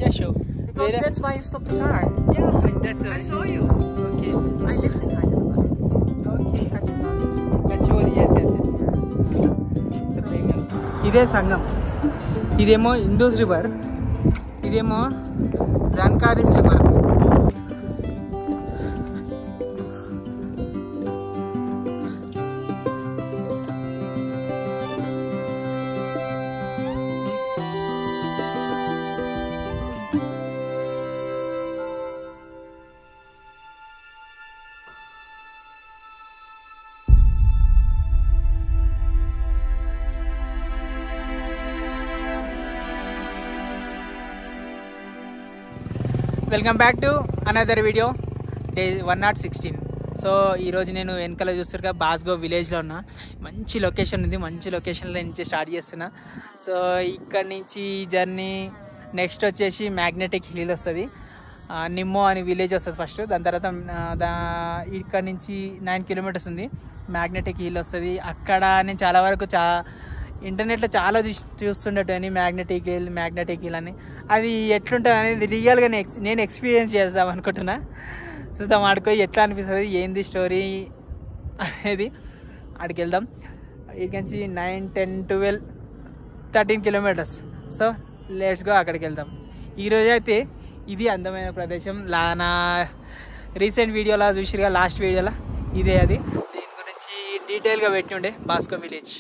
Yeah, sure. Because Where- that's why you stopped the car. Yeah, that's I right. saw you. Okay. I lived in Hyderabad. Okay. Kachimani. Kachori, yes, yes, yes. So, ఇదే సంఘం ఇదేమో Indus river ఇదేమో జాన్కారీస్ river welcome back to another video day one not sixteen so ఈరోజు నేను వెనకాల చూస్తున్నా బాస్గో విలేజ్లో ఉన్నా మంచి లొకేషన్ ఉంది మంచి లొకేషన్లో నుంచి స్టార్ట్ చేస్తున్నా సో ఇక్కడ నుంచి జర్నీ నెక్స్ట్ వచ్చేసి మ్యాగ్నెటిక్ హిల్ వస్తుంది ఆ, నిమ్మో అని విలేజ్ వస్తుంది ఫస్ట్ దాని తర్వాత ఆ, దా ఇక్కడ నుంచి నైన్ కిలోమీటర్స్ ఉంది మ్యాగ్నెటిక్ హిల్ వస్తుంది అక్కడ నేను చాలా వరకు చా ఇంటర్నెట్లో చాలా చూసి చూస్తుండేటని మ్యాగ్నెటిక్ హిల్ మ్యాగ్నెటిక్ హిల్ అని అది ఎట్లుంటుంది అనేది రియల్గా నేను ఎక్స్- నేను ఎక్స్పీరియన్స్ చేద్దాం అనుకుంటున్నా చూద్దాం ఆడుకో ఎట్లా అనిపిస్తుంది ఏంది స్టోరీ అనేది ఆడికి వెళ్దాం ఇక్కడి నుంచి nine ten twelve thirteen kilometres so let's go అక్కడికి వెళ్దాం ఈరోజు అయితే ఇది అందమైన ప్రదేశం లా నా రీసెంట్ వీడియోలో చూసిరుగా లాస్ట్ వీడియోలో ఇదే అది దీని గురించి డీటెయిల్గా పెట్టి ఉండే బాస్కో విలేజ్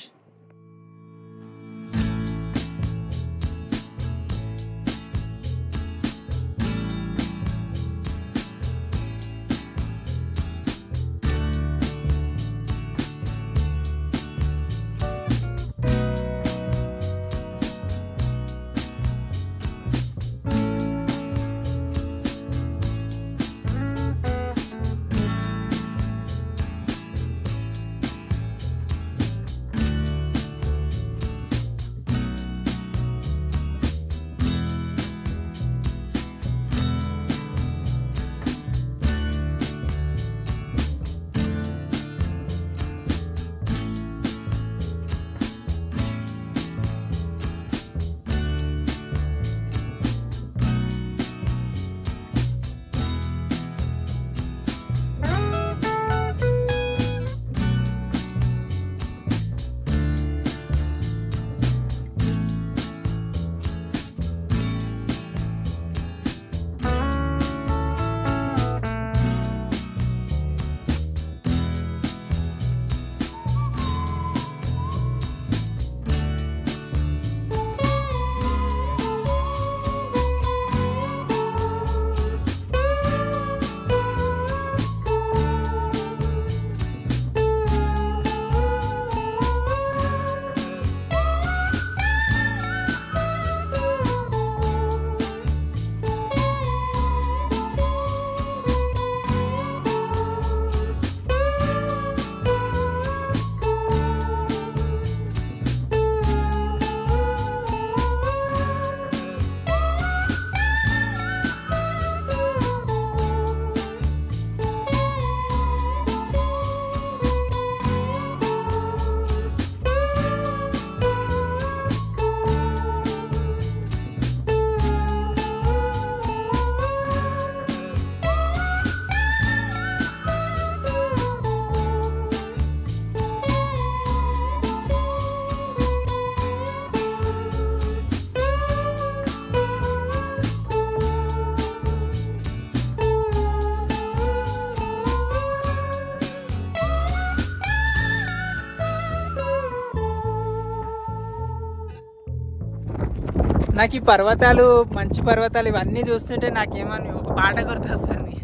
నాకు ఈ పర్వతాలు మంచి పర్వతాలు ఇవన్నీ చూస్తుంటే నాకేమని ఒక పాట గుర్తొస్తుంది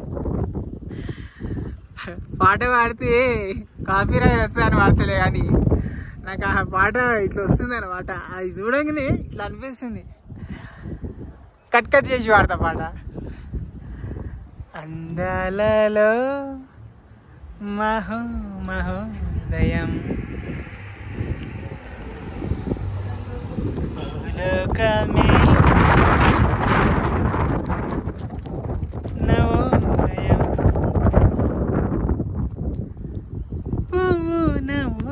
పాట పాడితే కాపీ రైడ్ వస్తాను పాడతలే కానీ నాకు ఆ పాట ఇట్లా వస్తుంది అనమాట అది చూడంగానే ఇట్లా అనిపిస్తుంది కట్ కట్ చేసి పాడతా పాట అందాలలో మహో మహోదయం భూలోకమే నవోదయం పువ్వు నవ్వు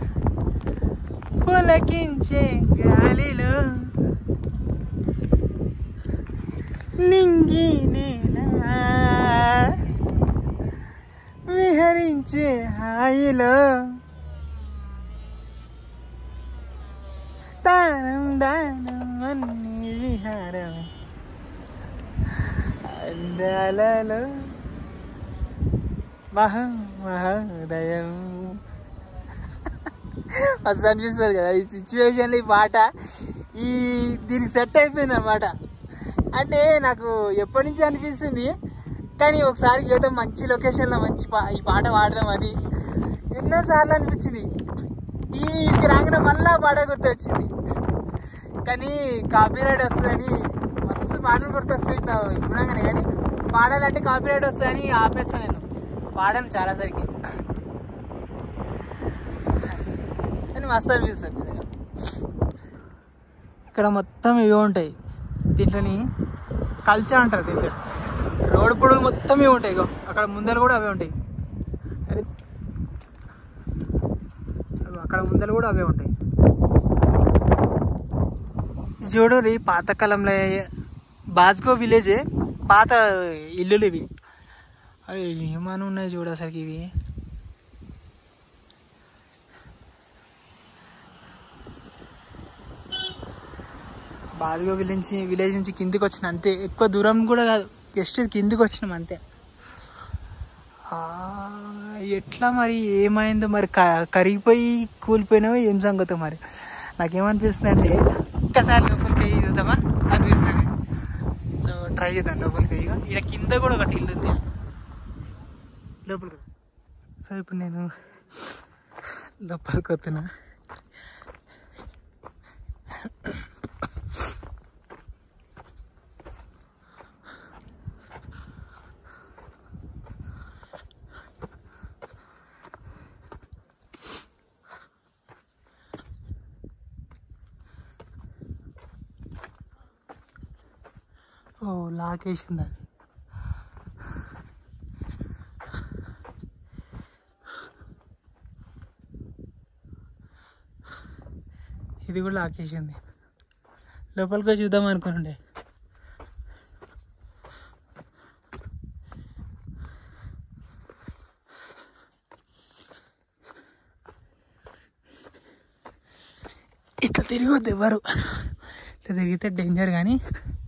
పులకించే గాలిలో నింగి నేల విహరించే హాయిలో దానం దానం అన్ని విహారం అందాలలో మహా మహోదయం అసలు అనిపిస్తుంది కదా ఈ సిచ్యువేషన్లో ఈ పాట ఈ దీనికి సెట్ అయిపోయింది అనమాట అంటే నాకు ఎప్పటి నుంచి అనిపిస్తుంది కానీ ఒకసారి ఏదో మంచి లొకేషన్లో మంచి పా ఈ పాట పాడదామని ఎన్నోసార్లు అనిపించింది ఈ ఇంటికి రాగానే మళ్ళీ ఆ పాట గుర్తొచ్చింది కానీ కాపీరైట్ వస్తుందని మస్తు పాటలు గుర్తొస్తాయి ఇట్లా ఇప్పుడంగానే కానీ పాడాలంటే కాపీరైట్ వస్తుందని ఆపేస్తాను నేను పాడాను చాలాసరికి కానీ మస్తు అనిపిస్తుంది నిజంగా. ఇక్కడ మొత్తం ఇవే ఉంటాయి దీంట్లోని కల్చర్ అంటారు దీంట్లో రోడ్డు పొడుగు మొత్తం ఇవి ఉంటాయి ఇగో అక్కడ ముందర కూడా అవే ఉంటాయి అరే అగో అక్కడ ముందర కూడా అవే ఉంటాయి చూడు రీ పాతకాలంలో బాస్గో విలేజే పాత ఇల్లులు ఇవి అరే ఏమని ఉన్నాయి చూడు అసలు ఇవి బాల్గో విలేజ్ నుంచి విలేజ్ నుంచి కిందికి వచ్చిన అంతే ఎక్కువ దూరం కూడా కాదు జస్ట్ కిందికి వచ్చినాం అంతే ఆ, ఎట్లా మరి ఏమైందో మరి క- కరిగిపోయి కూలిపోయినావో ఏం సంగతో మరి నాకేమనిపిస్తుంది అంటే ఒక్కసారి లోపలికి వెళ్ళి చూద్దామా అనిపిస్తుంది సో ట్రై చేద్దాం లోపలికి ఇక ఇక్కడ కింద కూడా ఒకటి ఇల్లు ఉంది లోపలికి సో ఇప్పుడు నేను లోపలికి వస్తున్నా ఓ లాకేసింది అది ఇది కూడా లాకేసింది లోపలికి వచ్చి చూద్దాం అనుకోండి ఇట్లా తిరిగొద్దు ఎవరు ఇట్లా తిరిగితే డేంజర్ కానీ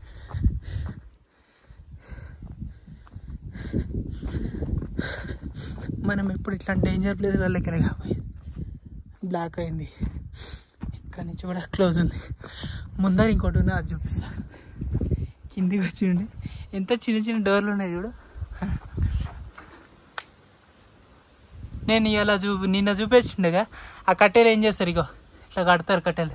మనం ఎప్పుడు ఇట్లా డేంజర్ ప్లేస్లకి కాబోయే బ్లాక్ అయింది ఇక్కడ నుంచి కూడా క్లోజ్ ఉంది ముందర ఇంకోటి ఉంది అది చూపిస్తా కిందికి వచ్చి ఉండి ఎంత చిన్న చిన్న డోర్లు ఉన్నాయి చూడు నేను ఇలా చూ నిన్న చూపించిండగా ఆ కట్టెలు ఏం చేస్తారు ఇగో ఇట్లా కడతారు కట్టెలు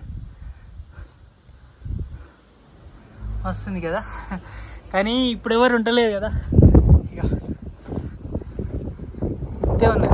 వస్తుంది కదా కానీ ఇప్పుడు ఎవరు ఉండలేదు కదా ఇక ఇంతే ఉన్నది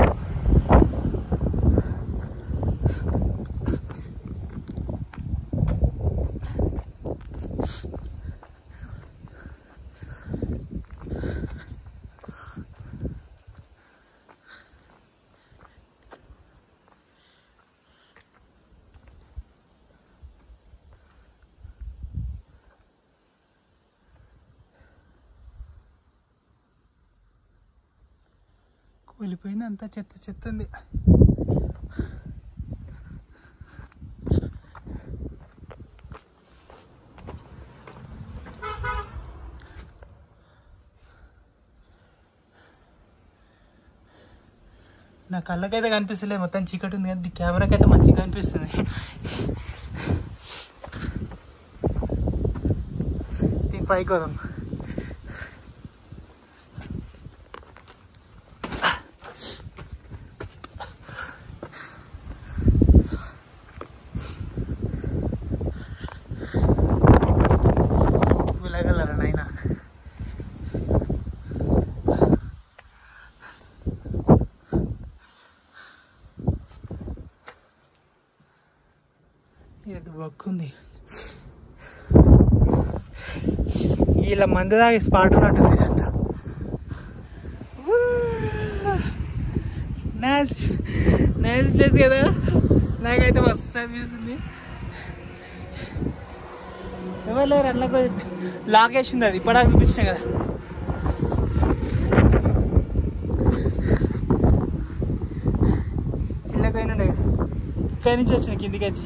కూలిపోయింది అంతా చెత్త చెత్త ఉంది నా కళ్ళకైతే కనిపిస్తలేదు మొత్తం చీకటి ఉంది కానీ కెమెరాకి అయితే మంచిగా కనిపిస్తుంది దీని పైకి వదాం వెళ్ళగలరా నాయన ఇది బొక్కుంది వీళ్ళ మందు దాగి స్పాట్ ఉన్నట్టుంది ఇదంతా నైస్ నైస్ ప్లేస్ కదా నాకైతే మస్తు అనిపిస్తుంది ఎవరు లేరు అందులో లాక్ వేసింది అది ఇప్పటిదాకా చూపించిన కదా ఇళ్ళకైనా ఉండే కదా ఇక్కడి నుంచి వచ్చిన కిందికి వచ్చి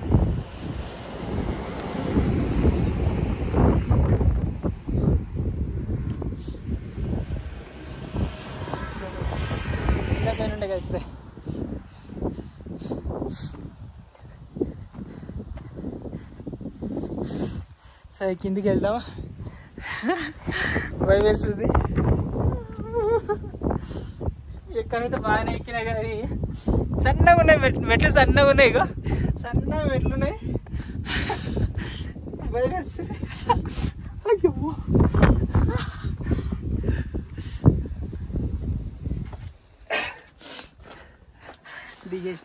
ఇళ్ళకైనా ఉండే కదా ఇప్పుడే సరే కిందికి వెళ్దామా భయం వేస్తుంది ఎక్కడైతే బాగానే ఎక్కినా కానీ సన్నగా ఉన్నాయి మెట్లు మెట్లు సన్నగా ఉన్నాయి ఇగో సన్నగా మెట్లు ఉన్నాయి భయం వేస్తుంది అయ్యో దిగేసిన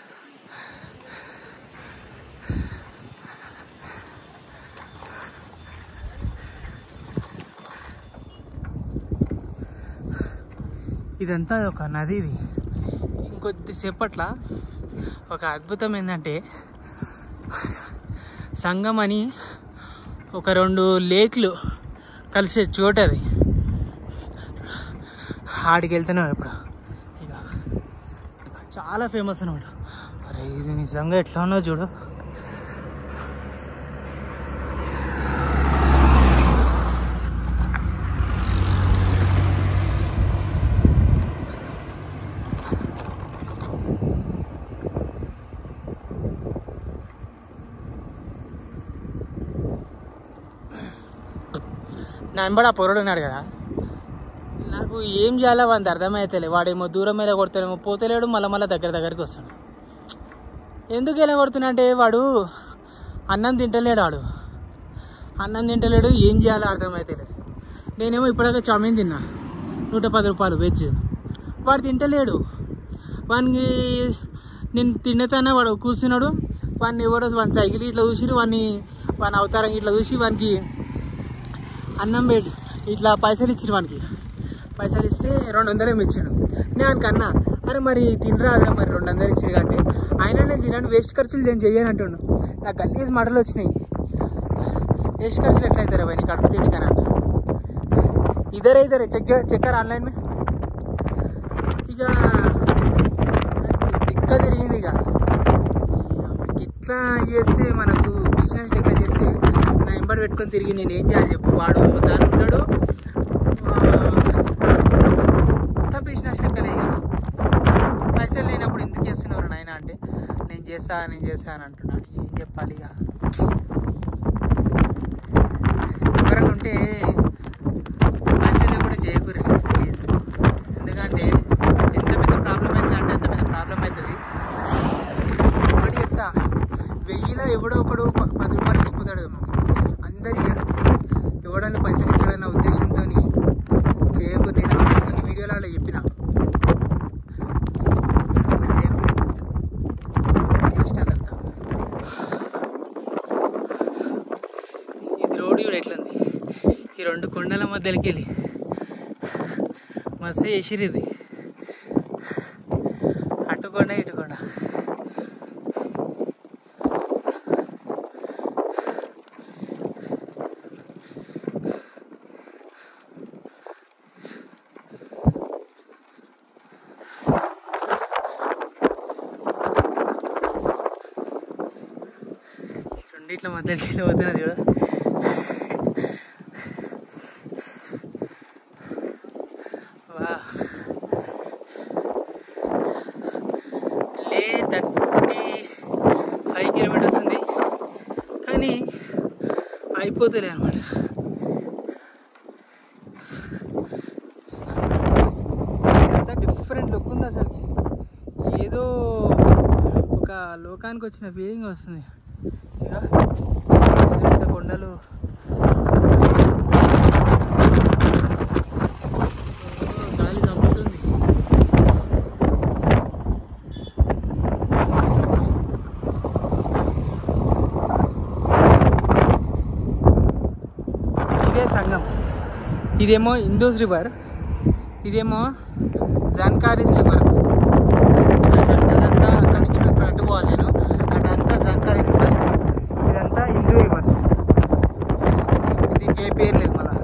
ఇదంతా ఒక నది ఇది ఇంకొద్దిసేపట్ల ఒక అద్భుతం ఏంటంటే సంగం అని ఒక రెండు లేక్లు కలిసే చోటు అది ఆడికి వెళ్తున్నాం ఇప్పుడు ఇక చాలా ఫేమస్ అనమాట అరే ఇది నిజంగా ఎట్లా ఉన్నదో చూడు నా వెంబడి ఆ పొరడు ఉన్నాడు కదా నాకు ఏం చేయాలో వాడిని అర్థమైతలే వాడేమో దూరం మీద కొడతాడేమో పోతలేడు మళ్ళీ మళ్ళీ దగ్గర దగ్గరికి వస్తాడు ఎందుకు ఎలా కొడుతున్నా అంటే వాడు అన్నం తింటలేడు వాడు అన్నం తింటలేడు ఏం చేయాలో అర్థమైతలేదు నేనేమో ఇప్పటిదాకా చామీన్ తిన్నా నూట పది రూపాయలు వెజ్ వాడు తింటలేడు వానికి నేను తిన్నతానే వాడు కూర్చున్నాడు వాడిని ఎవరో వాని సైకిల్ ఇట్లా చూసిరు వాడిని వాని అవతారం ఇట్లా చూసి వానికి అన్నం పెట్టి ఇట్లా పైసలు ఇచ్చిన వానికి పైసలు ఇస్తే రెండు వందలు ఏమి ఇచ్చాడు నేను ఆయనకి అన్నా అరే మరి తినరాదురా మరి రెండు వందలు ఇచ్చారు అంటే ఆయన నేను తినను వేస్ట్ ఖర్చులు నేను చెయ్యను అంటుండు నాకు గల్లీస్ మాటలు వచ్చినాయి వేస్ట్ ఖర్చులు ఎట్లా అవుతారా భయ్ నీ కడుపు తిండి కానీ అన్న ఇద్దరే ఇద్దరే చెక్ చెక్కర్ ఆన్లైన్ మే ఇక దిక్క తిరిగింది ఇక ఇట్లా చేస్తే మనకు బిజినెస్ లెక్క చేస్తే నా ఎంబడి పెట్టుకొని తిరిగి నేను ఏం చేయాలి చెప్పు వాడు దాని ఉంటాడు అంతా బిజినెస్ లెక్కలే ఇక పైసలు లేనప్పుడు ఎందుకు చేస్తున్నారు నాయన అంటే నేను చేస్తా నేను చేస్తా అని అంటున్నాడు ఏం చెప్పాలి ఇక ఎవరైనా ఉంటే పైసలు కూడా చేయకూరి ప్లీజ్ ఎందుకంటే ఎంత పెద్ద ప్రాబ్లం అవుతుంది అంటే అంత పెద్ద ప్రాబ్లం అవుతుంది ఒకటి చెప్తా వెయ్యిలో ఎవడో ఒకడు ప- పది రూపాయలు ఇచ్చిపోతాడు ఏమో అందరు ఇయ్యరు ఎవడన్నా పైసలు ఇస్తాడన్న ఉద్దేశంతో చేయకూడదు నేను ఆల్రెడీ కొన్ని వీడియోలలో చెప్పిన అట్లా చేయకూడదు వేస్ట్ అదంతా ఇది రోడ్డు కూడా ఎట్లుంది ఈ రెండు కొండల మధ్యలోకి వెళ్ళి మస్తు చేసిరు ఇది అటు కొండ ఇటు కొండ ఈ రెండిట్ల మధ్యలోకి వెళ్ళి పోతున్నా చూడు వా లే థర్టీ ఫైవ్ కిలోమీటర్స్ ఉంది కానీ అయిపోతలే అనమాట ఎంత డిఫరెంట్ లుక్ ఉంది అసలు ఏదో ఒక లోకానికి వచ్చిన ఫీలింగ్ వస్తుంది ఇక పెద్ద పెద్ద కొండలు ఓ, గాలి చంపుతుంది ఇదే సంగం ఇదేమో ఇందూస్ రివర్ ఇదేమో జాన్కారీస్ రివర్ ఒక సైడ్ అదంతా అక్కడ నుంచి ఇప్పుడు అడ్డుకోవాలి నేను అటంతా జాన్కారీ రివర్ ఇదంతా హిందూ రివర్స్ ఏ పేరు లేదు మళ్ళా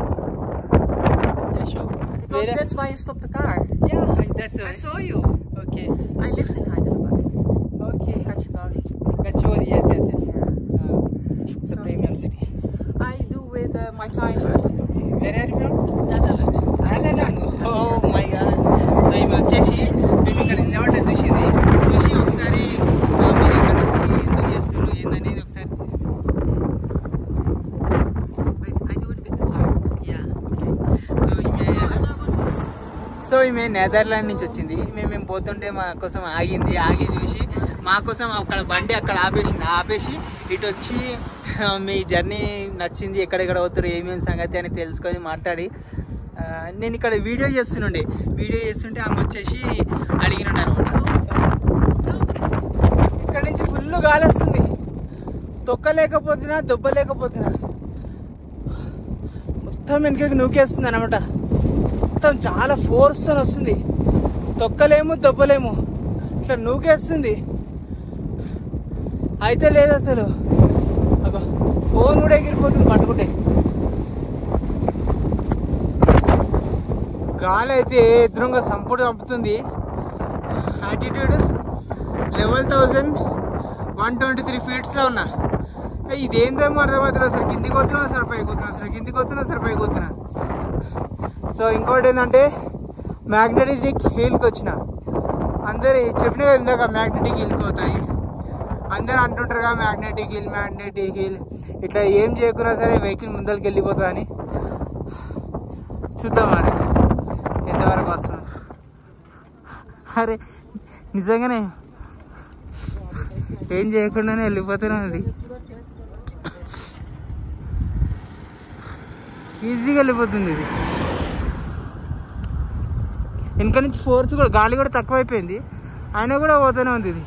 Yeah, sure. Because Where- that's why you stopped the car. Yeah, that's I right. saw you. Okay. I lived in Hyderabad. Okay. Gachibowli. Gachibowli, yes, yes, yes. Yeah. Uh, the So- premium city. I do with uh, my timer. Okay. Where are you from? Netherlands. Oh my god so ఈమె వచ్చేసి మేము ఇక్కడ నిలబడ్డ చూసింది చూసి ఒకసారి ఆ, మీరు ఇక్కడ నుంచి ఎందుకు చేస్తారు ఏందనేది ఒకసారి చూ- Wait, I do it with the timer. Yeah. So ఈమె So, and I want to s- so ఈమె నెదర్లాండ్ నుంచి వచ్చింది మేము మేము పోతుంటే మా కోసం ఆగింది ఆగి చూసి మా కోసం అక్కడ బండి అక్కడ ఆపేసింది ఆపేసి ఇటు వచ్చి ఆ, మీ జర్నీ నచ్చింది ఎక్కడెక్కడ పోతారు ఏమేమి సంగతి అని తెలుసుకొని మాట్లాడి ఆ, నేను ఇక్కడ వీడియో చేస్తుండే వీడియో చేస్తుంటే ఆమె వచ్చేసి అడిగినట్టు అనమాట ఇక్కడ నుంచి ఫుల్ గాలి వస్తుంది తొక్కలేకపోతున్నా దొబ్బలేకపోతున్నా మొత్తం వెనుకకి నూకేస్తుంది అనమాట మొత్తం చాలా ఫోర్స్ అని వస్తుంది తొక్కలేము దొబ్బలేము ఇట్లా నూకేస్తుంది అయితే లేదు అసలు అగో ఫోన్ కూడా ఎగిరిపోతుంది పట్టుకుంటే గాలి అయితే ఎదురుగా సంపుడు చంపుతుంది attitude level thousand one twenty three ఫీట్స్లో ఉన్నా ఏ, ఇదేందేమో అర్థమవుతుంది అసలు కిందికి వస్తున్నా అసలు పైకి వస్తున్నా అసలు కిందికి వస్తున్నా అసలు పైకి వస్తున్నా సో ఇంకోటి ఏంటంటే మ్యాగ్నెటిక్ హీల్కి వచ్చిన అందరు చెప్పిన కదా ఇందాక మ్యాగ్నెటిక్ హీల్కి పోతాయి అందరు అంటుంటారు కదా మ్యాగ్నెటిక్ హీల్ మ్యాగ్నెటిక్ హీల్ ఇట్లా ఏం చేయకున్నా సరే వెహికల్ ముందరికి వెళ్ళిపోతా అని చూద్దాం మరి ఎంతవరకు వస్తున్నాం అరే నిజంగానే ఏం చేయకుండానే వెళ్ళిపోతూనే ఉంది ఈజీగా వెళ్ళిపోతుంది ఇది వెనక నుంచి ఫోర్స్ కూడా గాలి కూడా తక్కువైపోయింది అయినా కూడా పోతూనే ఉంది ఇది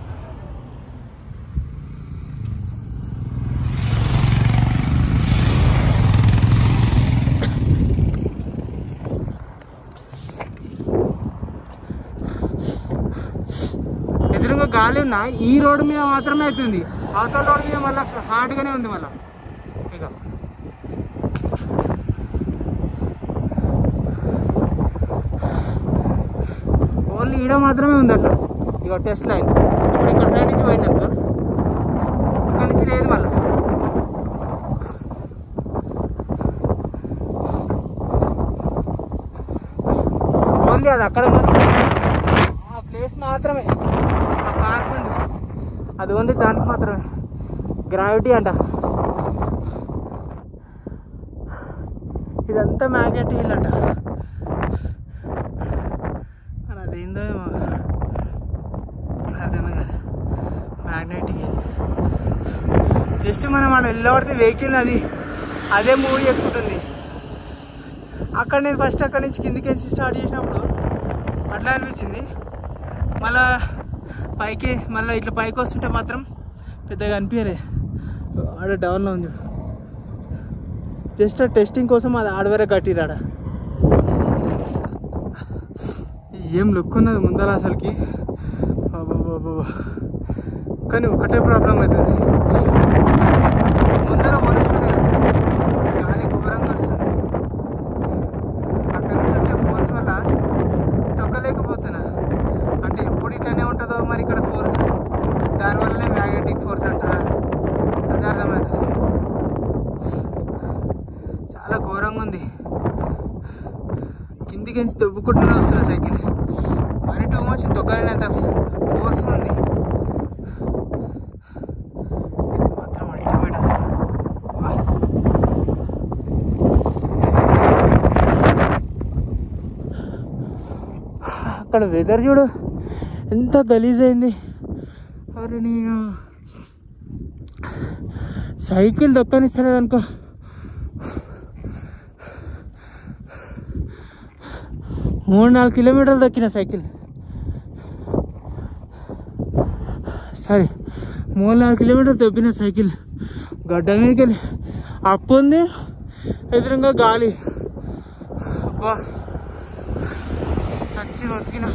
ఎదురుగా గాలి ఉన్నా ఈ రోడ్డు మీద మాత్రమే అవుతుంది అవతల రోడ్డు మీద మళ్ళీ హార్డ్గానే ఉంది మళ్ళీ ఇక ఓన్లీ ఈడ మాత్రమే ఉంది అట్లా ఇక టెస్ట్ లైన్ ఇప్పుడు ఇక్కడ సైడ్ నుంచి పోయింది అనుకో ఇక్కడ నుంచి లేదు మళ్ళీ ఓన్లీ అది అక్కడ మాత్రం ఆ ప్లేస్ మాత్రమే ఆ పార్క్ ఉంది అది ఓన్లీ దానికి మాత్రమే గ్రావిటీ అంట ఇదంతా మ్యాగ్నెట్ హిల్ అంట మరి అదేందో ఏమో అర్థమే కాదు మ్యాగ్నెటిక్ హిల్ జస్ట్ మనం మనం వెళ్ళబడితే వెహికల్ అది అదే మూవ్ చేసుకుంటుంది అక్కడ నేను ఫస్ట్ అక్కడ నుంచి కిందికి వచ్చి స్టార్ట్ చేసినప్పుడు అట్లా అనిపించింది మళ్ళా పైకి మళ్ళీ ఇట్లా పైకి వస్తుంటే మాత్రం పెద్దగా అనిపించలే ఆడ డౌన్లో ఉంది చూడు. జస్ట్ టెస్టింగ్ కోసం అది ఆడ వరకు కట్టిరాడ ఏం లుక్ ఉన్నది ముందర అసలుకి అబ్బబ్బబ్బబ్బ. కానీ ఒకటే ప్రాబ్లం అవుతుంది ముందర పోలిస్తుంది గాలి ఘోరంగా వస్తుంది అక్కడ నుంచి వచ్చే ఫోర్స్ వల్ల తొక్కలేకపోతున్నా అంటే ఎప్పుడు ఇట్లానే ఉంటుందో మరి ఇక్కడ ఫోర్స్ దానివల్లనే మ్యాగ్నెటిక్ ఫోర్స్ అంటారా అది అర్థమవుతుంది చాలా ఘోరంగా ఉంది కిందికి నుంచి దొబ్బుకుంటూనే వస్తున్నా సైకిల్ మరి టూ మచ్ తొక్కలేనంత ఫోర్స్ ఉంది ఇది మాత్రం అల్టిమేట్ అసలు వా. అక్కడ వెదర్ చూడు ఎంత గలీజ్ అయింది అరే నేను సైకిల్ దొక్కనిస్తలేదు అనుకో మూడు నాలుగు కిలోమీటర్లు దొక్కిన సైకిల్ సరే మూడు నాలుగు కిలోమీటర్లు దొబ్బిన సైకిల్ గడ్డ మీదకి వెళ్ళి అప్పు ఉంది ఎదురుగా గాలి అబ్బా వచ్చి బతికిన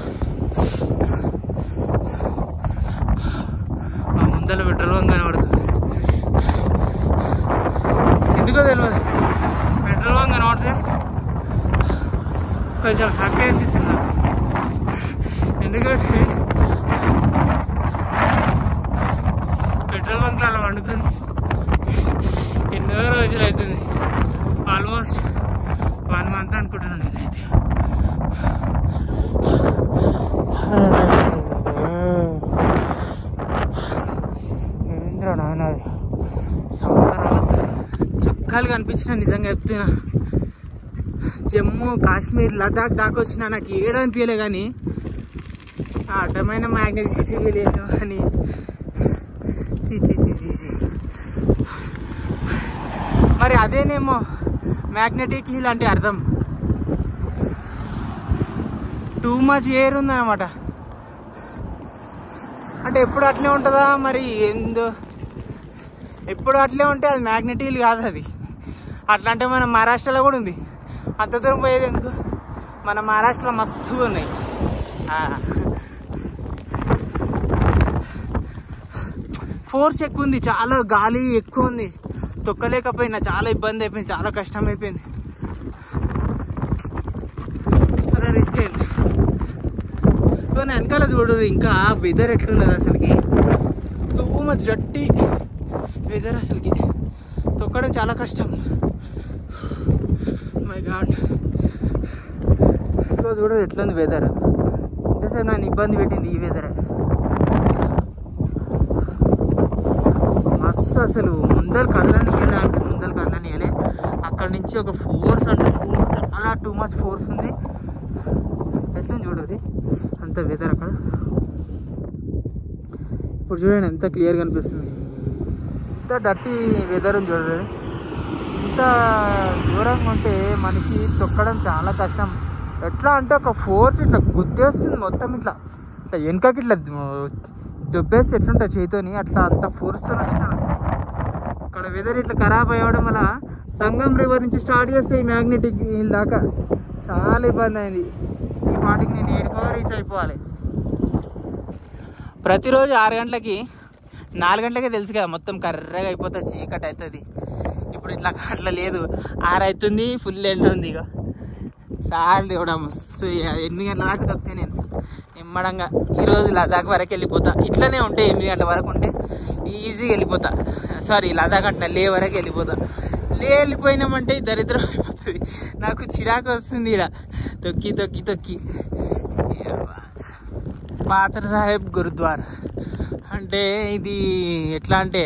మా ముందర పెట్రోల్ బంక్ కనబడుతుంది ఎందుకో తెలియదు మౌంటైన్ కొంచెం హ్యాపీ అనిపిస్తుంది నాకు ఎందుకంటే పెట్రోల్ బంక్ అలా వండుకొని ఎన్నో రోజులు అవుతుంది ఆల్మోస్ట్ వన్ మంత్ అనుకుంటున్నాను నేనైతే ఏంద్రా నాయన అది? సముద్రం చుక్కాలు కనిపించిన నిజంగా చెప్తున్నా జమ్మూ కాశ్మీర్ లదాఖ్ దాకా వచ్చినా నాకు ఏడనిపించలే కానీ ఆ అడ్డమైన మ్యాగ్నెటిక్ లేదు అని చీ చీ చీ చీ చీ. మరి అదేనేమో మ్యాగ్నెటిక్ హీల్ అంటే అర్థం టూ మచ్ ఎయిర్ ఉందన్నమాట అంటే ఎప్పుడు అట్లే ఉంటుందా మరి ఎందు ఎప్పుడు అట్లే ఉంటే అది మ్యాగ్నెటిక్ హీల్ కాదు అది అట్లా అంటే మన మహారాష్ట్రలో కూడా ఉంది అంత దూరం పోయేది ఎందుకు మన మహారాష్ట్రలో మస్తుగా ఉన్నాయి ఆ. ఫోర్స్ ఎక్కువ ఉంది చాలా గాలి ఎక్కువ ఉంది తొక్కలేకపోయినా చాలా ఇబ్బంది అయిపోయింది చాలా కష్టం అయిపోయింది అదే రిస్క్ అయింది కానీ వెనకాల చూడు ఇంకా వెదర్ ఎట్లున్నది అసలుకి టూ మచ్ రట్టి వెదర్ అసలుకి తొక్కడం చాలా కష్టం మై గాడ్ ఇంకా చూడు ఎట్లుంది వెదర్ ఇంతసేపు నన్ను ఇబ్బంది పెట్టింది ఈ వెదర్ మస్తు అసలు ముందర కళ్ళని ఇయ్యలే అంటే ముందర కళ్ళని ఇయ్యలే అక్కడ నుంచి ఒక ఫోర్స్ అంటే ఫోర్స్ చాలా టూ మచ్ ఫోర్స్ ఉంది ఎట్లుంది చూడు అది అంత వెదర్ అక్కడ ఇప్పుడు చూడండి ఎంత క్లియర్ కనిపిస్తుంది ఇంత డర్టీ వెదర్ ఉంది చూడండి ఇంత దూరంగా ఉంటే మనకి తొక్కడం చాలా కష్టం ఎట్లా అంటే ఒక ఫోర్స్ ఇట్లా గుద్దేస్తుంది మొత్తం ఇట్లా ఇట్లా వెనకకి ఇట్లా దొబ్బేసి ఎట్లుంటుంది చేతితోని అట్లా అంత ఫోర్స్తో వచ్చినాడు ఇక్కడ వెదర్ ఇట్లా ఖరాబ్ అయ్యడం వల్ల సంగం రివర్ నుంచి స్టార్ట్ చేస్తే ఈ మ్యాగ్నెటిక్ హిల్ దాకా చాలా ఇబ్బంది అయింది ఈ పాటికి నేను ఏడుకో రీచ్ అయిపోవాలి ప్రతిరోజు ఆరు గంటలకి నాలుగు గంటలకే తెలుసు కదా మొత్తం కర్రగా అయిపోతుంది చీకటి అవుతుంది ఇప్పుడు ఇట్లా అట్లా లేదు ఆరు అవుతుంది ఫుల్ ఎండ ఉంది ఇక చాలు దేవుడా మస్తు ఎనిమిది గంటల దాకా తప్పితే నేను నిమ్మడంగా ఈరోజు లదాఖ్ వరకు వెళ్ళిపోతా ఇట్లనే ఉంటే ఎనిమిది గంటల వరకు ఉంటే ఈజీగా వెళ్ళిపోతా సారీ లదాఖ్ అంటే లే వరకు వెళ్ళిపోతా లే వెళ్ళిపోయినామంటే ఈ దరిద్రం అయిపోతుంది నాకు చిరాకు వస్తుంది ఇక్కడ తొక్కి తొక్కి తొక్కి పాతర్ సాహెబ్ గురుద్వార్ అంటే ఇది ఎట్లా అంటే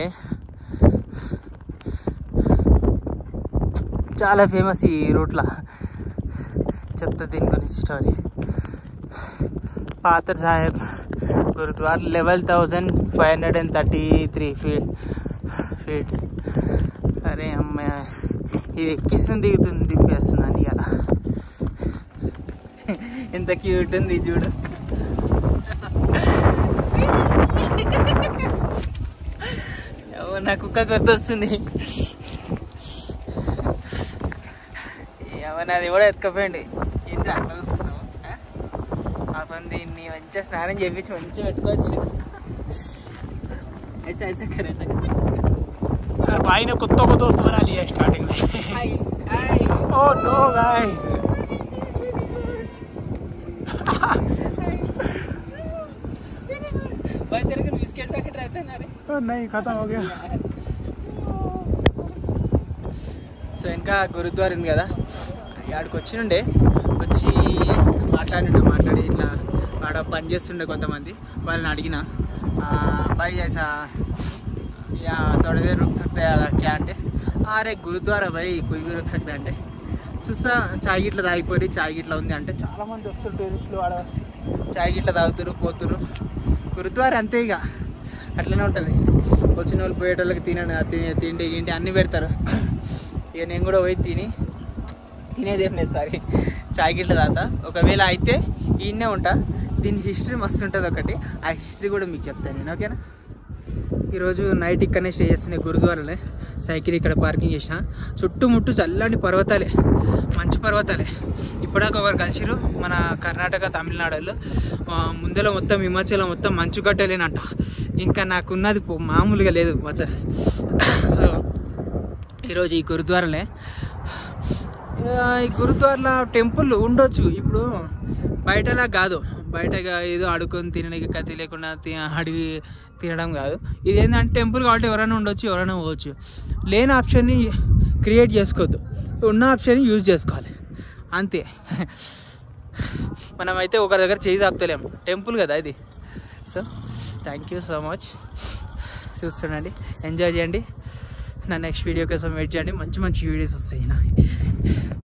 చాలా ఫేమస్ ఈ రూట్లో చెప్తా దీని గురించి story Patthar Sahib gurdwara level thousand five hundred and thirty three feet feets అరే అమ్మ ఇది ఎక్కిస్తుంది దిగుతుంది దింపేస్తున్నాను ఇవాళ ఎంత క్యూట్ ఉంది చూడు ఎవరు నా కుక్క గుర్తొస్తుంది ఏమన్నా అది కూడా ఎత్తుకపోయింది ఏంటి అట్లా వస్తున్నావు ఆ పని దీన్ని మంచిగా స్నానం చేయించి మంచిగా పెట్టుకోవచ్చు ऐसा ऐसा कर ऐसा कर भाई ने कुत्तों को दोस्त बना लिया स्टार्टिंग में हाय हाय ओह नो गाइस भाई तेरे को बिस्किट पैकेट रहता है ना रे नहीं खत्म हो गया సో ఇంకా గురుద్వార ఉంది కదా ఆడికి వచ్చినుండే వచ్చి మాట్లాడినట్టు మాట్లాడి ఇట్లా ఆడ పని చేస్తుండే కొంతమంది వాళ్ళని అడిగిన भाई ऐसा या थोड़ी देर रुक सकते हैं क्या అంటే అరే గురుద్వారా భాయ్ कोई भी रुक सकते అంటే చూసా చాయ్ గిట్ల తాగిపోయి చాయ్ గిట్ల ఉంది అంటే చాలా మంది వస్తారు టూరిస్టులు ఆడ చాయ్ గిట్ల తాగుతారు పోతురు గురుద్వారా అంతే ఇక అట్లనే ఉంటుంది వచ్చిన వాళ్ళు పోయేటోళ్ళకి తిన తినే తిండి గిండి అన్నీ పెడతారు ఇక నేను కూడా పోయి తిని తినేదేం లేదు సారీ చాయ్ గిట్ల తాత ఒకవేళ అయితే ఈయనే ఉంటా దీని హిస్టరీ మస్తు ఉంటుంది ఒకటి ఆ హిస్టరీ కూడా మీకు చెప్తాను నేను ఓకేనా ఈరోజు నైట్ ఇక్కడనే స్టే చేస్తున్నాయి గురుద్వారాలే సైకిల్ ఇక్కడ పార్కింగ్ చేసిన చుట్టుముట్టు చల్లని పర్వతాలే మంచు పర్వతాలే ఇప్పటిదాకా ఒకరు కలిసిరు మన కర్ణాటక తమిళనాడులో ఆ, ముందర మొత్తం హిమాచలం మొత్తం మంచు గడ్డలేనంట ఇంకా నాకున్నది పో- మామూలుగా లేదు మచ్చ సో ఈరోజు ఈ గురుద్వారాలే ఆ, ఈ గురుద్వార్ల టెంపుల్ ఉండొచ్చు ఇప్పుడు బయటలా కాదు బయటగా ఏదో అడుకొని తినడానికి కత్తి లేకుండా తి- అడిగి తినడం కాదు ఇది ఏంటంటే టెంపుల్ కాబట్టి ఎవరైనా ఉండొచ్చు ఎవరైనా పోవచ్చు లేని ఆప్షన్ని క్రియేట్ చేసుకోవద్దు ఉన్న ఆప్షన్ని యూజ్ చేసుకోవాలి అంతే మనమైతే ఒకరి దగ్గర చేయి ఆపుతలేము టెంపుల్ కదా ఇది so thank you so much చూస్తుండండి ఎంజాయ్ చేయండి నా నెక్స్ట్ వీడియో కోసం వెయిట్ చేయండి మంచి మంచి వీడియోస్ వస్తాయి నా